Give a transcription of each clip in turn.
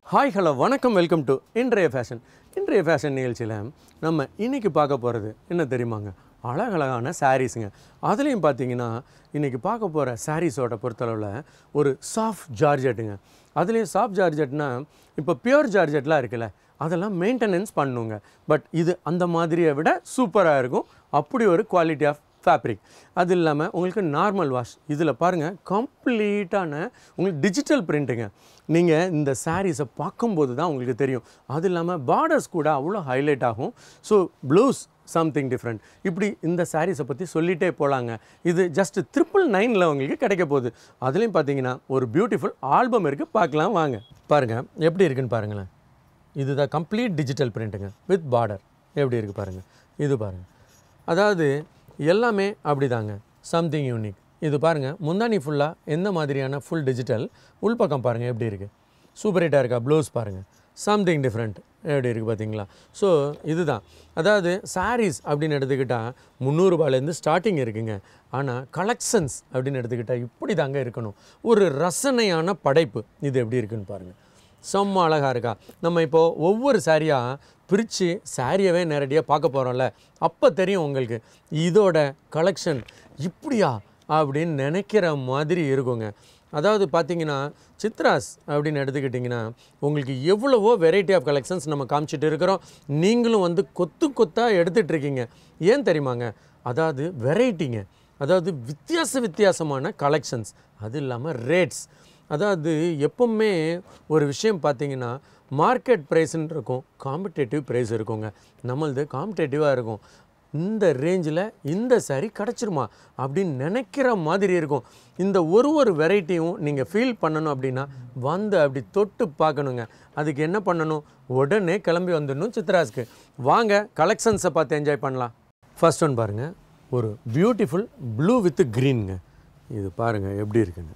hi hello வணக்கம் welcome to இன்றைய fashion இன்றைய ஃபேஷன் நிகழ்ச்சியில் நம்ம இன்னைக்கு பார்க்க போகிறது என்ன தெரியுமாங்க அழகழகான சாரீஸுங்க அதுலேயும் பார்த்தீங்கன்னா இன்றைக்கி பார்க்க போகிற சாரீஸோட பொறுத்தளவில் ஒரு சாஃப்ட் ஜார்ஜெட்டுங்க அதுலேயும் சாஃப்ட் ஜார்ஜெட்னா இப்போ பியூர் ஜார்ஜெட்லாம் இருக்குல்ல அதெல்லாம் மெயின்டெனன்ஸ் பண்ணுங்க பட் இது அந்த மாதிரியை விட சூப்பராக இருக்கும் அப்படி ஒரு குவாலிட்டி ஆஃப் ஃபேப்ரிக் அது இல்லாமல் உங்களுக்கு நார்மல் வாஷ் இதில் பாருங்கள் கம்ப்ளீட்டான உங்களுக்கு டிஜிட்டல் பிரிண்ட்டுங்க நீங்கள் இந்த சாரீஸை பார்க்கும்போது தான் உங்களுக்கு தெரியும் அது இல்லாமல் பார்டர்ஸ் கூட அவ்வளோ ஹைலைட் ஆகும் ஸோ ப்ளூஸ் சம்திங் டிஃப்ரெண்ட் இப்படி இந்த சாரீஸை பற்றி சொல்லிகிட்டே போகலாங்க இது ஜஸ்ட் ட்ரிபிள் நைனில் உங்களுக்கு கிடைக்க போகுது அதுலேயும் பார்த்தீங்கன்னா ஒரு பியூட்டிஃபுல் ஆல்பம் இருக்குது பார்க்கலாம் வாங்க பாருங்கள் எப்படி இருக்குன்னு பாருங்களேன் இதுதான் கம்ப்ளீட் டிஜிட்டல் பிரிண்ட்டுங்க வித் பார்டர் எப்படி இருக்குது பாருங்கள் இது பாருங்கள் அதாவது எல்லாமே அப்படிதாங்க சம்திங் யூனிக் இது பாருங்கள் முந்தானி ஃபுல்லாக எந்த மாதிரியான ஃபுல் டிஜிட்டல் உள்பக்கம் பாருங்கள் எப்படி இருக்குது சூப்பர் ஹிட்டாக இருக்கா ப்ளவுஸ் பாருங்கள் சம்திங் டிஃப்ரெண்ட் எப்படி இருக்குது பார்த்தீங்களா ஸோ இதுதான் அதாவது சாரீஸ் அப்படின்னு எடுத்துக்கிட்டால் முந்நூறுபாலேருந்து ஸ்டார்டிங் இருக்குங்க ஆனால் கலெக்ஷன்ஸ் அப்படின்னு எடுத்துக்கிட்டால் இப்படி தாங்க இருக்கணும் ஒரு ரசனையான படைப்பு இது எப்படி இருக்குன்னு பாருங்கள் செம்ம அழகாக இருக்கா நம்ம இப்போது ஒவ்வொரு சாரியாக பிரித்து சாரியவே நேரடியாக பார்க்க போகிறோம்ல அப்போ தெரியும் உங்களுக்கு இதோட கலெக்ஷன் இப்படியா அப்படின்னு நினைக்கிற மாதிரி இருக்குங்க அதாவது பார்த்தீங்கன்னா சித்ராஸ் அப்படின்னு எடுத்துக்கிட்டிங்கன்னா உங்களுக்கு எவ்வளவோ வெரைட்டி ஆஃப் கலெக்ஷன்ஸ் நம்ம காமிச்சிட்டு இருக்கிறோம் நீங்களும் வந்து கொத்து கொத்தாக எடுத்துகிட்டு இருக்கீங்க ஏன் தெரியுமாங்க அதாவது வெரைட்டிங்க அதாவது வித்தியாச வித்தியாசமான கலெக்ஷன்ஸ் அது இல்லாமல் ரேட்ஸ் அதாவது எப்பவுமே ஒரு விஷயம் பார்த்தீங்கன்னா மார்க்கெட் ப்ரைஸ்ன்னு இருக்கும் காம்படேட்டிவ் ப்ரைஸ் இருக்குங்க நம்மளது காம்படேட்டிவாக இருக்கும் இந்த ரேஞ்சில் இந்த சாரி கிடச்சிருமா அப்படின்னு நினைக்கிற மாதிரி இருக்கும் இந்த ஒரு ஒரு வெரைட்டியும் நீங்கள் ஃபீல் பண்ணணும் அப்படின்னா வந்து அப்படி தொட்டு பார்க்கணுங்க அதுக்கு என்ன பண்ணணும் உடனே கிளம்பி வந்துடணும் சித்ராஸ்க்கு வாங்க கலெக்ஷன்ஸை பார்த்து என்ஜாய் பண்ணலாம் ஃபர்ஸ்ட் ஒன் பாருங்கள் ஒரு பியூட்டிஃபுல் ப்ளூ வித் க்ரீனுங்க இது பாருங்கள் எப்படி இருக்குன்னு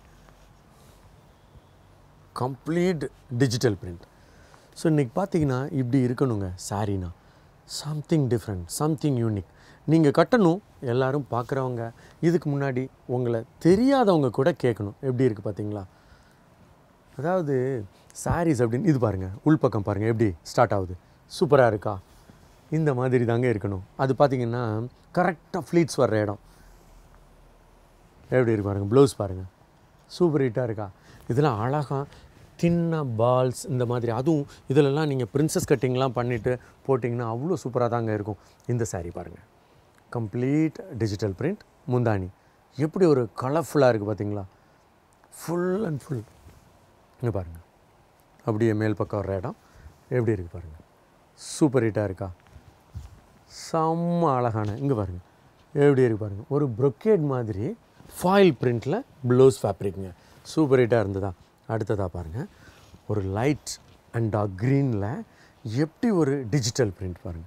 கம்ப்ளீட் டிஜிட்டல் பிரிண்ட் ஸோ இன்றைக்கி பார்த்தீங்கன்னா இப்படி இருக்கணுங்க சாரீனா சம்திங் டிஃப்ரெண்ட் சம்திங் யூனிக் நீங்கள் கட்டணும் எல்லாரும் பார்க்குறவங்க இதுக்கு முன்னாடி உங்களை தெரியாதவங்க கூட கேட்கணும் எப்படி இருக்குது பார்த்தீங்களா அதாவது சாரீஸ் அப்படின்னு இது பாருங்கள் உள்பக்கம் பாருங்கள் எப்படி ஸ்டார்ட் ஆகுது சூப்பராக இருக்கா இந்த மாதிரி தாங்க இருக்கணும் அது பார்த்தீங்கன்னா கரெக்டாக ஃப்ளீட்ஸ் வர்ற இடம் எப்படி இருக்கு பாருங்கள் ப்ளவுஸ் பாருங்கள் சூப்பர் ஹிட்டாக இருக்கா இதெல்லாம் அழகாக தின்ன பால்ஸ் இந்த மாதிரி அதுவும் இதிலெல்லாம் நீங்கள் பிரின்சஸ் கட்டிங்லாம் பண்ணிவிட்டு போட்டிங்கன்னா அவ்வளோ சூப்பராக தாங்க இருக்கும் இந்த saree பாருங்கள் கம்ப்ளீட் டிஜிட்டல் பிரிண்ட் முந்தானி எப்படி ஒரு கலர்ஃபுல்லாக இருக்குது பார்த்தீங்களா ஃபுல் அண்ட் ஃபுல் இங்கே பாருங்கள் அப்படியே மேல் பக்கம் வர்ற இடம் எப்படி இருக்குது பாருங்கள் சூப்பர் ஹிட்டாக இருக்கா செம்ம அழகான இங்கே பாருங்கள் எப்படி இருக்கு பாருங்கள் ஒரு brocade மாதிரி ஃபாயில் பிரிண்டில் ப்ளவுஸ் ஃபேப்ரிக்ங்க சூப்பர் ஹிட்டாக இருந்ததா அடுத்ததாக பாருங்கள் ஒரு லைட் அண்ட் டார்க் க்ரீனில் எப்படி ஒரு டிஜிட்டல் பிரிண்ட் பாருங்கள்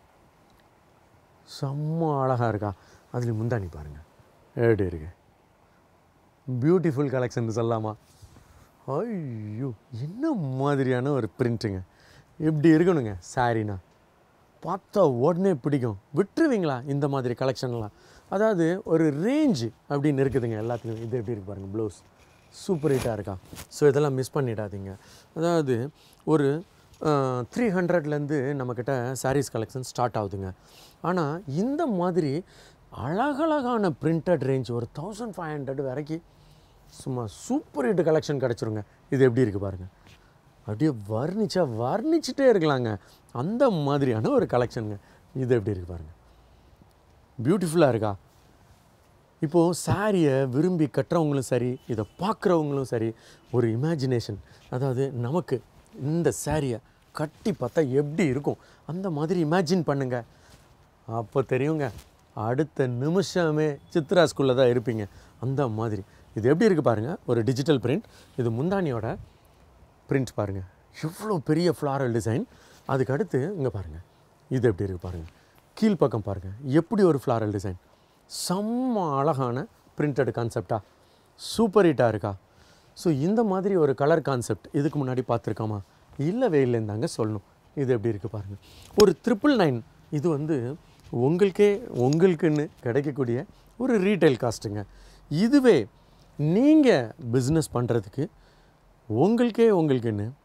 செம்ம அழகாக இருக்கா அதுலேயும் முந்தானி பாருங்கள் எப்படி இருக்கு பியூட்டிஃபுல் கலெக்ஷன் சொல்லலாமா ஐயோ என்ன மாதிரியான ஒரு பிரிண்ட்டுங்க இப்படி இருக்கணுங்க சாரீனா பார்த்தா உடனே பிடிக்கும் விட்டுருவீங்களா இந்த மாதிரி கலெக்ஷன்லாம் அதாவது ஒரு ரேஞ்சு அப்படின்னு இருக்குதுங்க எல்லாத்துக்கும் இது எப்படி இருக்கு பாருங்கள் ப்ளவுஸ் சூப்பர் ஹிட்டாக இருக்கா ஸோ இதெல்லாம் மிஸ் பண்ணிடாதீங்க அதாவது ஒரு த்ரீ ஹண்ட்ரட்லேருந்து நம்மக்கிட்ட சாரீஸ் கலெக்ஷன் ஸ்டார்ட் ஆகுதுங்க ஆனால் இந்த மாதிரி அழகழகான பிரிண்டட் ரேஞ்ச் ஒரு தௌசண்ட் ஃபைவ் ஹண்ட்ரட் வரைக்கும் சும்மா சூப்பர் ஹிட் கலெக்ஷன் கிடச்சிருங்க இது எப்படி இருக்குது பாருங்கள் அப்படியே வர்ணிச்சா வர்ணிச்சிட்டே இருக்கலாங்க அந்த மாதிரியான ஒரு கலெக்ஷனுங்க இது எப்படி இருக்குது பாருங்கள் பியூட்டிஃபுல்லாக இருக்கா இப்போது சாரியை விரும்பி கட்டுறவங்களும் சரி இதை பார்க்குறவங்களும் சரி ஒரு இமேஜினேஷன் அதாவது நமக்கு இந்த சாரியை கட்டி பார்த்தா எப்படி இருக்கும் அந்த மாதிரி இமேஜின் பண்ணுங்க அப்போ தெரியுங்க அடுத்த நிமிஷமே சித்ரா ஸ்கூலில் தான் இருப்பீங்க அந்த மாதிரி இது எப்படி இருக்குது பாருங்கள் ஒரு டிஜிட்டல் பிரிண்ட் இது முந்தானியோட பிரிண்ட் பாருங்கள் எவ்வளோ பெரிய ஃப்ளாரல் டிசைன் அதுக்கு அடுத்து இங்கே பாருங்கள் இது எப்படி இருக்குது பாருங்கள் கீழ்ப்பக்கம் பாருங்கள் எப்படி ஒரு ஃப்ளாரல் டிசைன் செம்ம அழகான பிரிண்டட் கான்செப்டா சூப்பர் ஹிட்டாக இருக்கா ஸோ இந்த மாதிரி ஒரு கலர் கான்செப்ட் இதுக்கு முன்னாடி பார்த்துருக்காமா இல்லவே இல்லைன்னு தாங்க சொல்லணும் இது எப்படி இருக்குது பாருங்கள் ஒரு ட்ரிபிள் நைன் இது வந்து உங்களுக்கே உங்களுக்குன்னு கிடைக்கக்கூடிய ஒரு ரீட்டைல் காஸ்ட்டுங்க இதுவே நீங்கள் பிஸ்னஸ் பண்ணுறதுக்கு உங்களுக்கே உங்களுக்குன்னு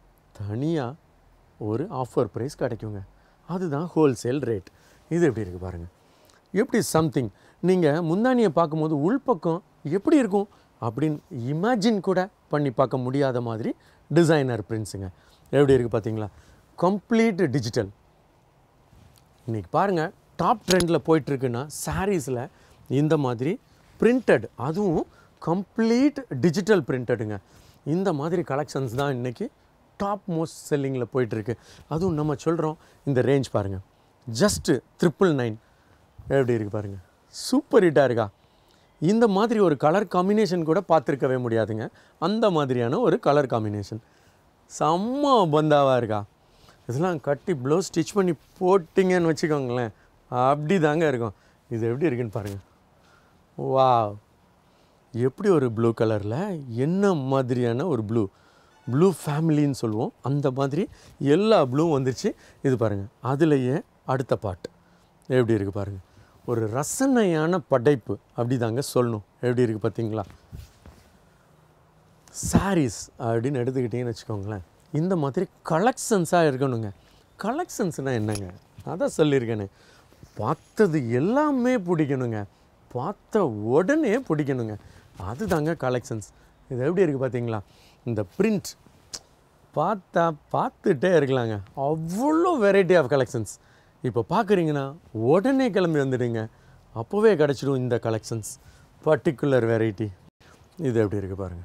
தனியாக ஒரு ஆஃபர் ப்ரைஸ் கிடைக்குங்க அதுதான் ஹோல்சேல் ரேட் இது எப்படி இருக்குது பாருங்கள் எப்படி சம்திங் நீங்கள் முந்தானியை பார்க்கும்போது உள்பக்கம் எப்படி இருக்கும் அப்படின்னு இமேஜின் கூட பண்ணி பார்க்க முடியாத மாதிரி டிசைனர் பிரிண்ட்ஸுங்க எப்படி இருக்குது பார்த்தீங்களா கம்ப்ளீட் டிஜிட்டல் இன்றைக்கி பாருங்கள் டாப் ட்ரெண்டில் போயிட்டுருக்குன்னா சாரீஸில் இந்த மாதிரி பிரிண்டட் அதுவும் கம்ப்ளீட் டிஜிட்டல் பிரிண்டடுங்க இந்த மாதிரி கலெக்ஷன்ஸ் தான் இன்றைக்கி டாப் மோஸ்ட் செல்லிங்கில் போயிட்டுருக்கு அதுவும் நம்ம சொல்கிறோம் இந்த ரேஞ்ச் பாருங்கள் ஜஸ்ட்டு ட்ரிபிள் நைன் எப்படி இருக்குது பாருங்கள் சூப்பர் ஹிட்டாக இருக்கா இந்த மாதிரி ஒரு கலர் காம்பினேஷன் கூட பார்த்துருக்கவே முடியாதுங்க அந்த மாதிரியான ஒரு கலர் காம்பினேஷன் செம்ம பந்தாவாக இருக்கா இதெல்லாம் கட்டி ப்ளவுஸ் ஸ்டிச் பண்ணி போட்டிங்கன்னு வச்சுக்கோங்களேன் அப்படி தாங்க இருக்கும் இது எப்படி இருக்குன்னு பாருங்கள் வா எப்படி ஒரு ப்ளூ கலரில் என்ன மாதிரியான ஒரு ப்ளூ ப்ளூ ஃபேமிலின்னு சொல்லுவோம் அந்த மாதிரி எல்லா ப்ளூவும் வந்துருச்சு இது பாருங்கள் அதுலேயே அடுத்த பாட்டு எப்படி இருக்குது பாருங்கள் ஒரு ரசனையான படைப்பு அப்படி தாங்க சொல்லணும் எப்படி இருக்குது பார்த்தீங்களா சாரீஸ் அப்படின்னு எடுத்துக்கிட்டிங்கன்னு வச்சுக்கோங்களேன் இந்த மாதிரி கலெக்ஷன்ஸாக இருக்கணுங்க கலெக்ஷன்ஸ்னால் என்னங்க அதான் சொல்லியிருக்கேனே பார்த்தது எல்லாமே பிடிக்கணுங்க பார்த்த உடனே பிடிக்கணுங்க அதுதாங்க கலெக்ஷன்ஸ் இது எப்படி இருக்குது பார்த்தீங்களா இந்த பிரிண்ட் பார்த்தா பார்த்துட்டே இருக்கலாங்க அவ்வளோ வெரைட்டி ஆஃப் கலெக்ஷன்ஸ் இப்போ பார்க்குறீங்கன்னா உடனே கிளம்பி வந்துடுங்க அப்போவே கிடச்சிடும் இந்த கலெக்ஷன்ஸ் பர்டிகுலர் வெரைட்டி இது எப்படி இருக்குது பாருங்கள்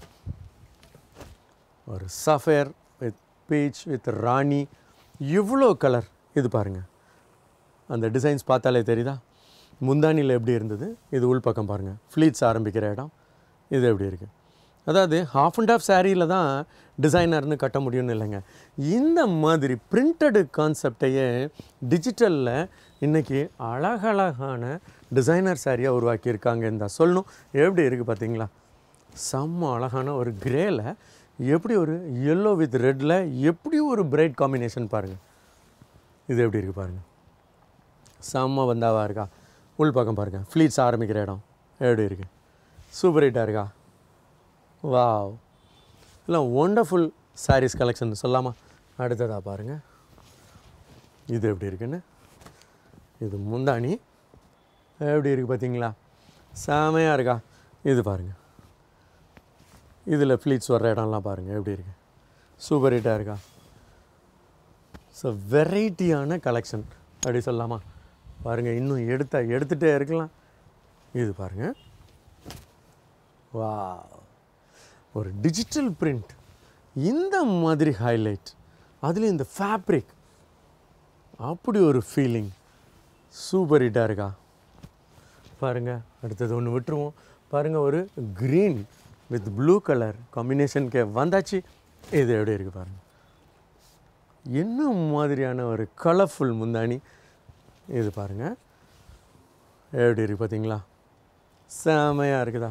ஒரு சஃபேர் வித் பீச் வித் ராணி இவ்வளோ கலர் இது பாருங்கள் அந்த டிசைன்ஸ் பார்த்தாலே தெரியுதா முந்தானியில் எப்படி இருந்தது இது உள்பக்கம் பாருங்கள் ஃப்ளீட்ஸ் ஆரம்பிக்கிற இடம் இது எப்படி இருக்குது அதாவது ஹாஃப் அண்ட் ஆஃப் சாரியில் தான் டிசைனர்னு கட்ட முடியும்னு இல்லைங்க இந்த மாதிரி பிரிண்டடு கான்செப்டையே டிஜிட்டலில் இன்றைக்கி அழகழகான டிசைனர் சாரியாக உருவாக்கியிருக்காங்க இந்த சொல்லணும் எப்படி இருக்குது பார்த்தீங்களா செம்ம அழகான ஒரு கிரேல எப்படி ஒரு எல்லோ வித் ரெட்டில் எப்படி ஒரு பிரைட் காம்பினேஷன் பாருங்கள் இது எப்படி இருக்குது பாருங்கள் செம்ம வந்தாவாக இருக்கா உள் பக்கம் பாருங்கள் ஃப்ளீட்ஸ் ஆரம்பிக்கிற இடம் எப்படி இருக்குது சூப்பர் ஹிட்டாக இருக்கா வாவ் இல்லை ஒண்டர்ஃபுல் சாரீஸ் கலெக்ஷன் சொல்லாமா அடுத்ததாக பாருங்கள் இது எப்படி இருக்குன்னு இது முந்தானி எப்படி இருக்குது பார்த்தீங்களா செமையாக இருக்கா இது பாருங்கள் இதில் ஃப்ளீட்ஸ் வர்ற இடம்லாம் பாருங்கள் எப்படி இருக்குது சூப்பர் ஹிட்டாக இருக்கா ஸோ வெரைட்டியான கலெக்ஷன் அப்படி சொல்லலாமா பாருங்கள் இன்னும் எடுத்தா எடுத்துகிட்டே இருக்கலாம் இது பாருங்கள் வா ஒரு டிஜிட்டல் பிரிண்ட் இந்த மாதிரி ஹைலைட் அதுலேயும் இந்த ஃபேப்ரிக் அப்படி ஒரு ஃபீலிங் சூப்பர் ஹிட்டாக இருக்கா பாருங்கள் அடுத்தது ஒன்று விட்டுருவோம் பாருங்கள் ஒரு க்ரீன் வித் ப்ளூ கலர் காம்பினேஷனுக்கு வந்தாச்சு இது எப்படி இருக்குது பாருங்கள் என்ன மாதிரியான ஒரு கலர்ஃபுல் முந்தானி இது பாருங்கள் எப்படி இருக்குது பார்த்தீங்களா செமையாக இருக்குதா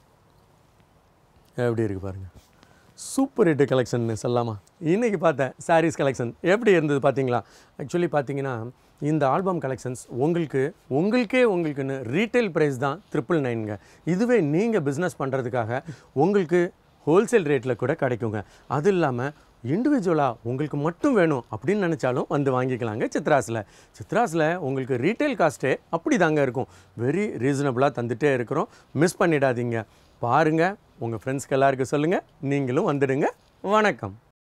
எப்படி இருக்குது பாருங்கள் சூப்பர் ஹிட் கலெக்ஷன் சொல்லலாமா இன்றைக்கி பார்த்தேன் சாரீஸ் கலெக்ஷன் எப்படி இருந்தது பார்த்தீங்களா ஆக்சுவலி பார்த்தீங்கன்னா இந்த ஆல்பம் கலெக்ஷன்ஸ் உங்களுக்கு உங்களுக்கே உங்களுக்குன்னு ரீட்டைல் ப்ரைஸ் தான் ட்ரிபிள் நைனுங்க இதுவே நீங்கள் பிஸ்னஸ் பண்ணுறதுக்காக உங்களுக்கு ஹோல்சேல் ரேட்டில் கூட கிடைக்குங்க அது இல்லாமல் இண்டிவிஜுவலாக உங்களுக்கு மட்டும் வேணும் அப்படின்னு நினச்சாலும் வந்து வாங்கிக்கலாங்க சித்ராஸில் சித்ராஸில் உங்களுக்கு ரீட்டைல் காஸ்ட்டே அப்படி தாங்க இருக்கும் வெரி ரீசனபிளாக தந்துகிட்டே இருக்கிறோம் மிஸ் பண்ணிடாதீங்க பாருங்கள் உங்கள் ஃப்ரெண்ட்ஸ்க்கு எல்லாருக்கும் சொல்லுங்கள் நீங்களும் வந்துடுங்க வணக்கம்